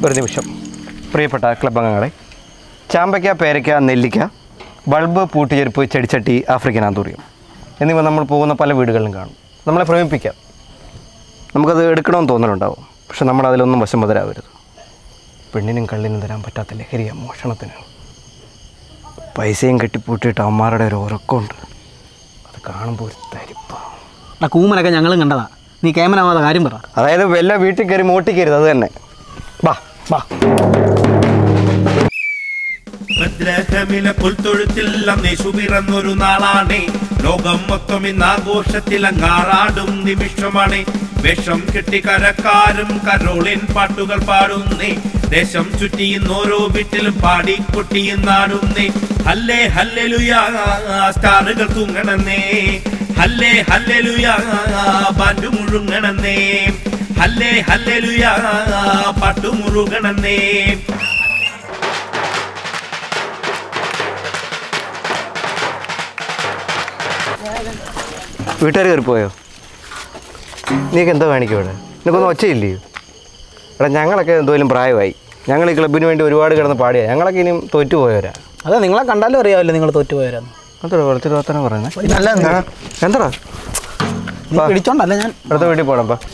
ഒരു നിമിഷം പ്രിയപ്പെട്ട ക്ലബ് അംഗങ്ങളെ ചാമ്പയ്ക്ക പേരയ്ക്ക നെല്ലിക്ക ബൾബ് പൂട്ടിച്ചെരുപ്പ് ചെടിച്ചട്ടി ആഫ്രിക്കൻ ആന്തൂറിയം എന്നിവ നമ്മൾ പോകുന്ന പല വീടുകളിലും കാണും നമ്മളെ ഭ്രമിപ്പിക്കാം നമുക്കത് എടുക്കണമെന്ന് തോന്നലുണ്ടാവും പക്ഷെ നമ്മൾ അതിലൊന്നും വശംവതരാവരുത് പെണ്ണിനും കള്ളിനും തരാൻ പറ്റാത്ത ലഹരിയ മോഷണത്തിന് പൈസയും കെട്ടിപ്പൂട്ടിയിട്ട് അമ്മമാരുടെ ഒരു ഉറക്കമുണ്ട് അത് കാണുമ്പോൾ ഒരു തരിപ്പാണ് ആ കൂമനൊക്കെ ഞങ്ങളും കണ്ടതാ നീ കേമനാവാതെ കാര്യം പറ അതായത് വല്ല വീട്ടിൽ കയറി മോട്ടിക്കരുത് അത് തന്നെ ബാ ബാ ഭദ്രകമിലെ പുൽത്തൊഴുത്തിൽ അന്നേശു പിറന്നൊരു നാളാണ് ലോകം മൊത്തം ഇന്ന് ആഘോഷത്തിൽ അങ്ങാറാടും നിമിഷമാണ് വേഷം കെട്ടി കരക്കാരും കരോളിൻ പാട്ടുകൾ പാടുന്നേ ദേശം ചുറ്റിയും ഓരോ വീട്ടിലും പാടി കൊട്ടിയും നാടുന്നേ ഹല്ലേ ഹല്ലെലുയാ സ്റ്റാറുകൾ തൂങ്ങണന്നേ ഹല്ലേ ഹല്ലെലുയാ ബാൻഡു മുഴുങ്ങണന്നേ ഹല്ലേ ഹല്ലെലുയാ പാട്ടു മുറുകണന്നേ വീട്ടുകാർ കയറി പോയോ നീക്ക് എന്തോ കാണിക്കും ഇവിടെ നിനക്കൊന്നും ഒച്ചയില്ലയോ എടാ ഞങ്ങളൊക്കെ എന്തോലും പ്രായമായി ഞങ്ങൾ ഈ ക്ലബിന് വേണ്ടി ഒരുപാട് കിടന്ന് പാടിയാ ഞങ്ങളൊക്കെ ഇനിയും തോറ്റു പോയവരാ അതെ നിങ്ങളെ കണ്ടാലും അറിയാമല്ലോ നിങ്ങൾ തോറ്റുപോയവരാന്ന് അത്ര കുറച്ച് വർത്തനം പറയുന്നത് നല്ല എന്താടാ നീ പിടിച്ചോണ്ടല്ല ഞാൻ അടുത്ത വീട്ടിൽ പോകണം അപ്പാ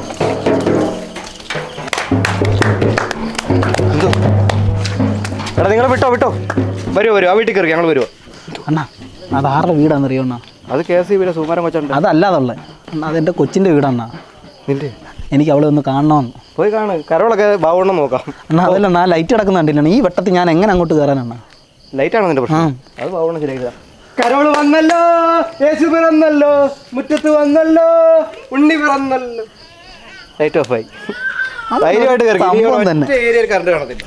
എന്തോ എടാ നിങ്ങൾ വിട്ടോ വിട്ടോ വരുമോ വരുമോ ആ വീട്ടിൽ കയറി ഞങ്ങൾ വരുമോ അണ്ണാ അത് ആരുടെ വീടാണെന്നറിയോ അണ്ണാ അത് കെ എസ് സി ബിയുടെ സുമാരം കൊച്ചുണ്ട് അതല്ലാതുള്ള അണ്ണാ അതെൻ്റെ കൊച്ചിൻ്റെ വീടണ്ണാ നിന്റെ എനിക്ക് അവളെ ഒന്ന് കാണണമെന്ന് പോയി കാണ് കരോളൊക്കെ ബാവണ്ണം നോക്കാം അണ്ണാ അതല്ല അണ്ണാ ലൈറ്റ് കിടക്കുന്ന കണ്ടില്ല ഈ വെട്ടത്തിൽ ഞാൻ എങ്ങനെ അങ്ങോട്ട് കയറാനണ്ണാ ലൈറ്റാണോ നിന്റെ ആ. പ്രശ്നം അത് ബാവണ്ണം ശരിയാക്കുക കരോള് വന്നല്ലോ യേശു പിറന്നല്ലോ മുറ്റത്ത് വന്നല്ലോ ഉണ്ണി പിറന്നല്ലോ ലൈറ്റ് ഓഫ് ആയി അത് ധൈര്യമായിട്ട് കയറി സംഭവം തന്നെ. ഏരിയയിൽ കറണ്ട് കാണത്തില്ല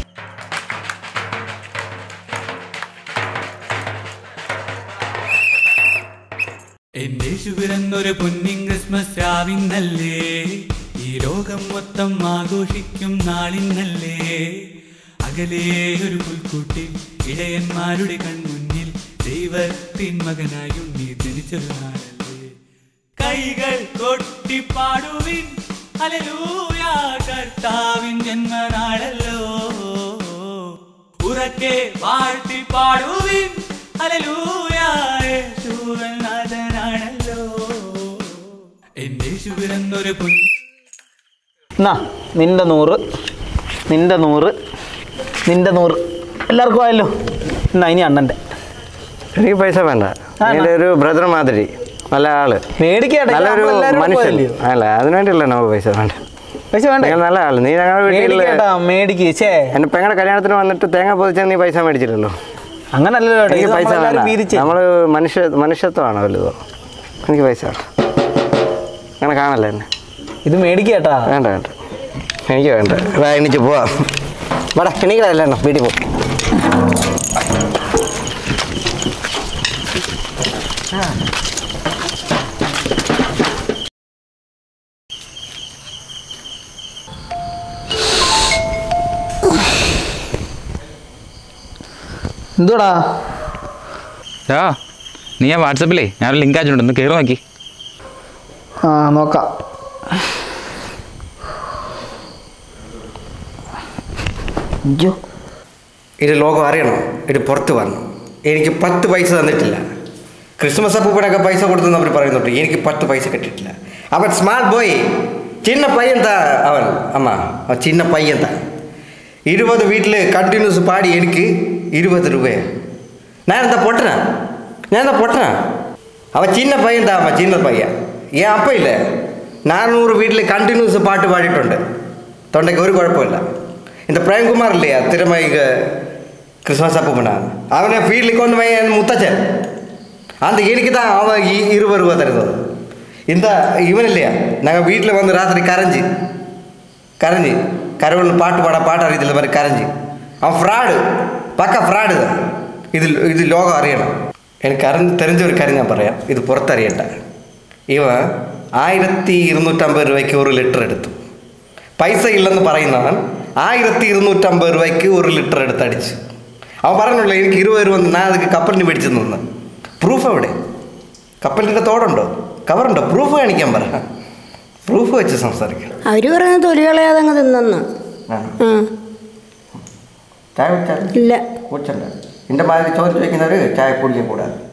എന്നേശു പിറന്നൊരു പൊന്നിൻ ക്രിസ്മസ് രാവിന്നല്ലേ ഈ ലോകം മൊത്തം ആഘോഷിക്കും നാളിന്നല്ലേ അകലേ ഒരു പുൽക്കൂട്ടിൽ ഇടയന്മാരുടെ കൺമുന്നിൽ ദൈവത്തിൻ മകനായി ഉണ്ണി ജനിച്ചൊരു നാളല്ലേ കൈകൾ കൊട്ടിപ്പാടുവിൻ ഹല്ലേലൂയ കർത്താവിൻ ജന്മനാളല്ലോ ഉറക്കെ വാഴ്ത്തി പാടുവിൻ ഹല്ലേലൂയ യേശുവൻ നാഥനാണല്ലോ എന്റെ യേശു പിറന്നൊരു പൊന്നു എന്നാ നിന്റെ നൂറ് നിന്റെ നൂറ് നിന്റെ നൂറ് എല്ലാവർക്കും ആയല്ലോ എന്നാ ഇനി അണ്ണൻ്റെ എനിക്ക് പൈസ വേണ്ട എൻ്റെ ഒരു ബ്രദർ മാതിരി നല്ല ആള് മേടിക്കട്ടെ നല്ലൊരു മനുഷ്യൻ അല്ല അതിനുവേണ്ടിയല്ല നമുക്ക് പൈസ വേണ്ട പൈസ വേണ്ട നിങ്ങൾ നല്ല ആള് നീ ഞങ്ങളുടെ വീട്ടിൽ മേടിക്കട്ടാ മേടിക്ക് ചേ എൻ്റെ പെങ്ങളുടെ കല്യാണത്തിന് വന്നിട്ട് തേങ്ങ പൊതിച്ചാൽ നീ പൈസ മേടിച്ചില്ലല്ലോ അങ്ങനല്ലല്ലോ ഏട്ടാ. എനിക്ക് ഇത് പൈസ നമ്മളെല്ലാവരും വേണ്ട വീതിച്ച് നമ്മൾ മനുഷ്യ മനുഷ്യത്വമാണ് വലുതോ എനിക്ക് പൈസ വേണ്ട അങ്ങനെ കാണല്ലേ എന്നെ ഇത് മേടിക്കട്ടാ വേണ്ട വേണ്ട എനിക്ക് വേണ്ട എടാ എണീച്ച് പോവാം വേടാ എണീക്കടല്ല എണ്ണ വീട്ടിൽ പോ എന്തുവാടാ ആ നീ ആ വാട്സപ്പിലേ ഞാനൊരു ലിങ്ക് അയച്ചിട്ടുണ്ട് ഒന്ന് കയറി നോക്കി ആ നോക്കാം അയ്യോ ഇത് ലോകം അറിയണം ഇത് പുറത്ത് വരണം എനിക്ക് പത്ത് പൈസ തന്നിട്ടില്ല ക്രിസ്മസ് അപ്പൂപ്പനൊക്കെ പൈസ കൊടുത്തെന്ന് അവർ പറയുന്നുണ്ട് എനിക്ക് പത്ത് പൈസ കിട്ടിയിട്ടില്ല അവൻ സ്മാർട്ട് ബോയ് ചിന്ന പയ്യൻ താ അവൻ അമ്മ അവൻ ചിന്ന പയ്യൻ താ ഇരുപത് വീട്ടിൽ കണ്ടിന്യൂസ് പാടി എനിക്ക് ഇരുപത് രൂപയാ ഞാൻ എന്താ പൊട്ടനാ ഞാൻ എന്താ പൊട്ടനാ അവൻ ചിന്ന പയ്യൻ താ അമ്മ ചിന്ന പയ്യൻ ഏൻ അപ്പം ഇല്ലേ നാനൂറ് വീട്ടിൽ കണ്ടിന്യൂസ് പാട്ട് പാടിയിട്ടുണ്ട് തൊണ്ടയ്ക്ക് ഒരു കുഴപ്പമില്ല இந்த பிரேம்குமார் இல்லையா திறமை கிறிஸ்மஸ் அப்பா அவனை ஃபீல்டுக்கு கொண்டு போய் என் முத்தச்சன் அந்த எனக்கு தான் அவன் இ- இருபது ரூபா தருന്നത് இந்த இவன் இல்லையா நாங்கள் வீட்டில் வந்து ராத்திரி கரைஞ்சி கரைஞ்சி கரவன் பாட்டு பாட பாட்டு அறியதில்ல மாதிரி கரைஞ்சி அவன் ஃப்ராடு பக்கா ஃப்ராடு தான் இது இது லோகம் அறியணும் எனக்கு അറിഞ്ഞ് தெரிஞ்ச ഒരു കാര്യം ഞാൻ പറയാം ഇത് പുറത്തറിയണ്ട ഇവൻ ആയിരത്തി ഇരുന്നൂറ്റമ്പത് രൂപയ്ക്ക് ഒരു ലിറ്റർ എടുത്തു പൈസ ഇല്ലെന്ന് പറയുന്നവൻ ആയിരത്തി ഇരുന്നൂറ്റമ്പത് രൂപയ്ക്ക് ഒരു ലിറ്റർ എടുത്ത് അടിച്ചു അവൻ പറഞ്ഞുള്ളൂ എനിക്ക് ഇരുപത് രൂപ ഞാൻ അതൊക്കെ കപ്പലിന് മേടിച്ചു നിന്ന് പ്രൂഫ് എവിടെ കപ്പലിൻ്റെ തോടുണ്ടോ കവറുണ്ടോ പ്രൂഫ് കാണിക്കാൻ പറ പ്രൂഫ് വെച്ച് സംസാരിക്കണം അവർ പറയുന്നത് തൊലി കളയാതെ അങ്ങ് തിന്നെന്ന് ആണോ ആ ചായ കുടിച്ചാൽ ഇല്ല കുടിച്ചണ്ട എൻ്റെ മാതിരി ചോദിച്ചു വയ്ക്കുന്നവർ ചായ കുടിക്കാൻ കൂടാതെ